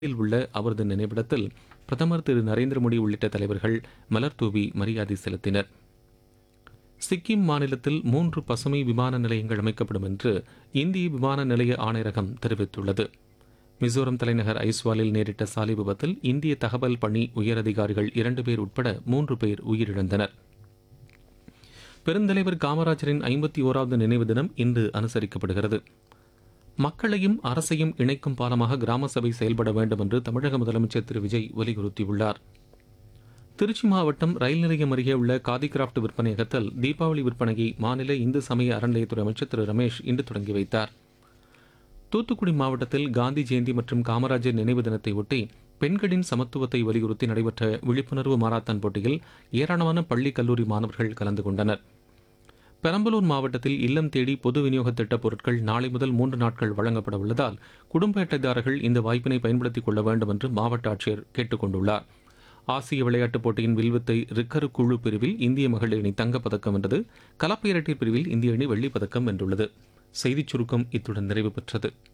யில் உள்ள அவரது நினைவிடத்தில் பிரதமர் திரு நரேந்திர மோடி உள்ளிட்ட தலைவர்கள் மலர் தூவி மரியாதை செலுத்தினர் சிக்கிம் மாநிலத்தில் மூன்று பசுமை விமான நிலையங்கள் அமைக்கப்படும் என்று இந்திய விமான நிலைய ஆணையரகம் தெரிவித்துள்ளது மிசோரம் தலைநகர் ஐஸ்வாலில் நேரிட்ட சாலை விபத்தில் இந்திய தகவல் பணி உயரதிகாரிகள் இரண்டு பேர் உட்பட மூன்று பேர் உயிரிழந்தனர் பெருந்தலைவர் காமராஜரின் ஐம்பத்தி ஓராவது நினைவு தினம் இன்று அனுசரிக்கப்படுகிறது மக்களையும் அரசையும் இணைக்கும் பாலமாக கிராம சபை செயல்பட வேண்டும் என்று தமிழக முதலமைச்சர் திரு விஜய் வலியுறுத்தியுள்ளார் திருச்சி மாவட்டம் ரயில் நிலையம் அருகே உள்ள காதி கிராப்ட் விற்பனையகத்தில் தீபாவளி விற்பனையை மாநில இந்து சமய அறநிலையத்துறை அமைச்சர் திரு ரமேஷ் இன்று தொடங்கி வைத்தார் தூத்துக்குடி மாவட்டத்தில் காந்தி ஜெயந்தி மற்றும் காமராஜர் நினைவு தினத்தை ஒட்டி பெண்களின் சமத்துவத்தை வலியுறுத்தி நடைபெற்ற விழிப்புணர்வு மாரத்தான் போட்டியில் ஏராளமான பள்ளி கல்லூரி மாணவர்கள் கலந்து கொண்டனர் பெரம்பலூர் மாவட்டத்தில் இல்லம் தேடி பொது விநியோக திட்டப் பொருட்கள் நாளை முதல் மூன்று நாட்கள் வழங்கப்பட உள்ளதால் குடும்ப அட்டைதாரர்கள் இந்த வாய்ப்பினை பயன்படுத்திக் கொள்ள வேண்டும் என்று மாவட்ட ஆட்சியர் கேட்டுக் கொண்டுள்ளார் ஆசிய விளையாட்டுப் போட்டியின் வில்வித்தை ரிக்கரு குழு பிரிவில் இந்திய மகளிர் அணி தங்கப்பதக்கம் வென்றது கலப்பு இரட்டையர் பிரிவில் இந்திய அணி வெள்ளிப் பதக்கம் வென்றுள்ளது செய்திச் சுருக்கம் இத்துடன் நிறைவு பெற்றது